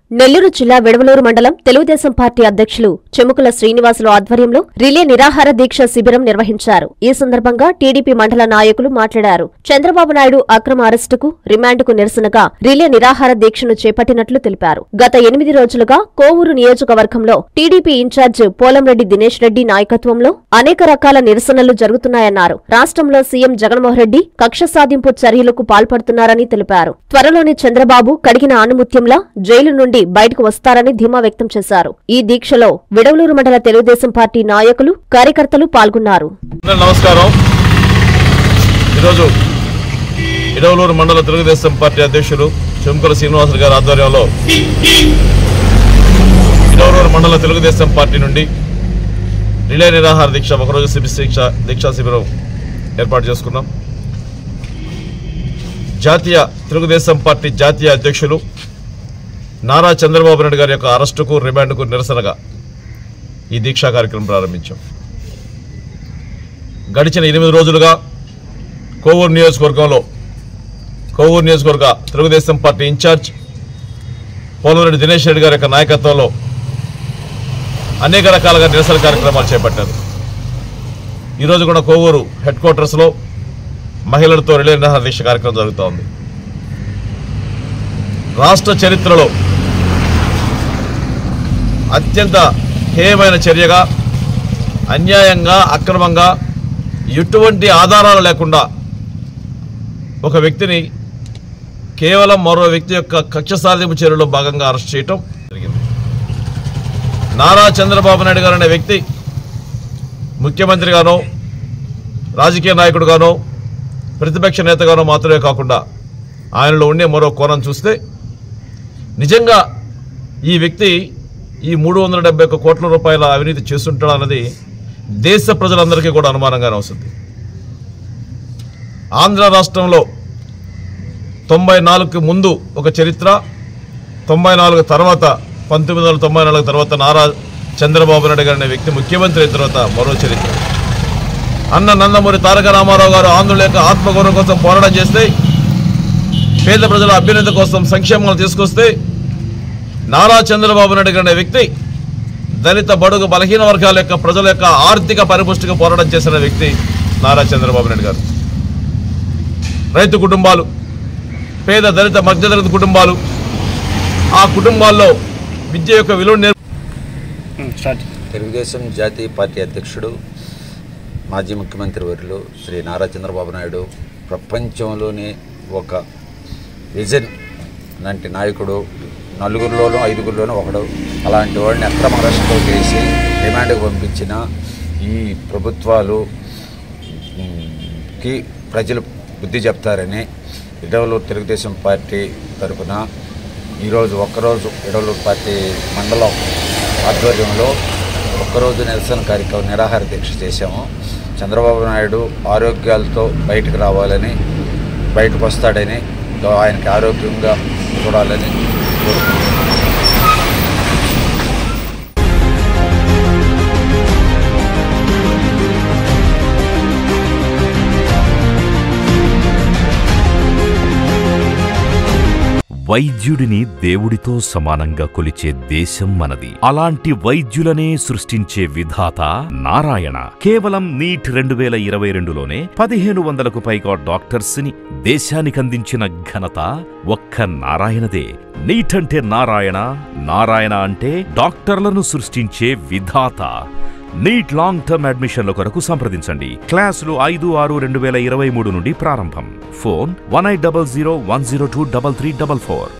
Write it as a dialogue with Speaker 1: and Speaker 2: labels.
Speaker 1: నెల్లూరు జిల్లా విడవలూరు మండలం తెలుగుదేశం పార్టీ అధ్యక్షులు చెముకుల శ్రీనివాసులు ఆధ్వర్యంలో రిలే నిరాహార దీక్ష శిబిరం నిర్వహించారు ఈ సందర్భంగా టీడీపీ మండల నాయకులు మాట్లాడారు చంద్రబాబు నాయుడు అక్రమ అరెస్టుకు రిమాండ్కు నిరసనగా రిలే నిరాహార దీక్షను చేపట్టినట్లు తెలిపారు గత ఎనిమిది రోజులుగా కోవూరు నియోజకవర్గంలో టీడీపీ ఇన్ఛార్జ్ పోలంరెడ్డి దినేష్ రెడ్డి నాయకత్వంలో అనేక రకాల నిరసనలు జరుగుతున్నాయన్నారు రాష్ట్రంలో సీఎం జగన్మోహన్ రెడ్డి కక్ష సాధింపు చర్యలకు పాల్పడుతున్నారని తెలిపారు త్వరలోనే చంద్రబాబు కడిగిన ఆనుముత్యంలా జైలు నుండి బయటకు వస్తారని ధీమా వ్యక్తం చేశారు ఈ దీక్షలో విడవలూరు మండల తెలుగుదేశం పార్టీ నాయకులు కార్యకర్తలు పాల్గొన్నారు
Speaker 2: అందరూ నమస్కారం ఈరోజు ఇడవలూరు మండల తెలుగుదేశం పార్టీ అధ్యక్షులు చెంకుల శ్రీనివాసులు గారి ఆధ్వర్యంలో ఇడవలూరు మండల తెలుగుదేశం పార్టీ నుండి రిలే నిరాహార దీక్ష ఒకరోజు శిబి శిక్ష దీక్షా శిబిరం ఏర్పాటు చేసుకున్నాం జాతీయ తెలుగుదేశం పార్టీ జాతీయ అధ్యక్షులు నారా చంద్రబాబు నాయుడు గారి యొక్క అరెస్టుకు రిమాండ్కు నిరసనగా ఈ దీక్షా కార్యక్రమం ప్రారంభించాం గడిచిన ఎనిమిది రోజులుగా కోవూరు నియోజకవర్గంలో కోవూరు నియోజకవర్గ తెలుగుదేశం పార్టీ ఇన్ఛార్జ్ పోలవరెడ్డి దినేష్ రెడ్డి గారి యొక్క నాయకత్వంలో అనేక రకాలుగా నిరసన కార్యక్రమాలు చేపట్టారు ఈరోజు కూడా కోవూరు హెడ్ క్వార్టర్స్లో మహిళలతో రిలే నిరాహార దీక్ష కార్యక్రమం జరుగుతూ ఉంది రాష్ట్ర చరిత్రలో అత్యంత హేయమైన చర్యగా అన్యాయంగా అక్రమంగా ఎటువంటి ఆధారాలు లేకుండా ఒక వ్యక్తిని కేవలం మరో వ్యక్తి యొక్క కక్ష సాధింపు చర్యలో భాగంగా అరెస్ట్ చేయటం జరిగింది నారా చంద్రబాబు నాయుడు గారు అనే వ్యక్తి ముఖ్యమంత్రిగానో రాజకీయ నాయకుడుగానో ప్రతిపక్ష నేతగానో మాత్రమే కాకుండా ఆయనలో ఉండే మరో కోణం చూస్తే నిజంగా ఈ వ్యక్తి ఈ మూడు వందల డెబ్బై ఒక్క కోట్ల రూపాయల అవినీతి చేస్తుంటాడు అన్నది దేశ ప్రజలందరికీ కూడా అనుమానంగానే వస్తుంది ఆంధ్ర రాష్ట్రంలో తొంభై నాలుగుకి ముందు ఒక చరిత్ర తొంభై నాలుగు తర్వాత పంతొమ్మిది వందల తొంభై నాలుగు తర్వాత నారా చంద్రబాబు నాయుడు గారు అనే వ్యక్తి ముఖ్యమంత్రి అయిన తర్వాత మరో చరిత్ర అన్న నందమూరి తారక రామారావు గారు ఆంధ్రుల యొక్క ఆత్మగౌరవం కోసం పోరాటం చేస్తే పేద ప్రజల అభ్యున్నతి కోసం సంక్షేమాలు తీసుకొస్తే నారా చంద్రబాబు నాయుడు గారు అనే వ్యక్తి దళిత బడుగు బలహీన వర్గాల యొక్క ప్రజల యొక్క ఆర్థిక పరిపుష్టికి పోరాటం చేసిన వ్యక్తి నారా చంద్రబాబు నాయుడు గారు రైతు కుటుంబాలు పేద దళిత మధ్యతరగతి కుటుంబాలు ఆ కుటుంబాల్లో విద్య యొక్క విలువ నేర్పు
Speaker 3: తెలుగుదేశం జాతీయ పార్టీ అధ్యక్షుడు మాజీ ముఖ్యమంత్రి వర్యులు శ్రీ నారా చంద్రబాబు నాయుడు ప్రపంచంలోనే ఒక విజన్ లాంటి నాయకుడు నలుగురిలోనూ ఐదుగురిలోనూ ఒకడు అలాంటి వాడిని అక్రమ అరెస్టుతో చేసి రిమాండ్కి పంపించిన ఈ ప్రభుత్వాలు ఉమ్, కి ప్రజలు బుద్ధి చెప్తారని ఇడవలూరు తెలుగుదేశం పార్టీ తరఫున ఈరోజు ఒక్కరోజు ఇడవలూరు పార్టీ మండలం ఆధ్వర్యంలో ఒక్కరోజు నిరసన కార్యక్రమం నిరాహార దీక్ష చేశాము చంద్రబాబు నాయుడు ఆరోగ్యాలతో బయటకు రావాలని బయటకు వస్తాడని ఆయనకి ఆరోగ్యంగా చూడాలని కోరుకుంటున్నాను
Speaker 4: వైద్యుడిని దేవుడితో సమానంగా కొలిచే దేశం మనది అలాంటి వైద్యులనే సృష్టించే విధాత నారాయణ కేవలం నీట్ రెండు వేల ఇరవై రెండులోనే పదిహేను వందలకు పైగా డాక్టర్స్ ని దేశానికి అందించిన ఘనత ఒక్క నారాయణదే నీట్ అంటే నారాయణ నారాయణ అంటే డాక్టర్లను సృష్టించే విధాత నీట్ లాంగ్ టర్మ్ అడ్మిషన్ల కొరకు సంప్రదించండి క్లాసులు ఐదు ఆరు రెండు వేల ఇరవై మూడు నుండి ప్రారంభం phone one eight double zero one zero two double three double four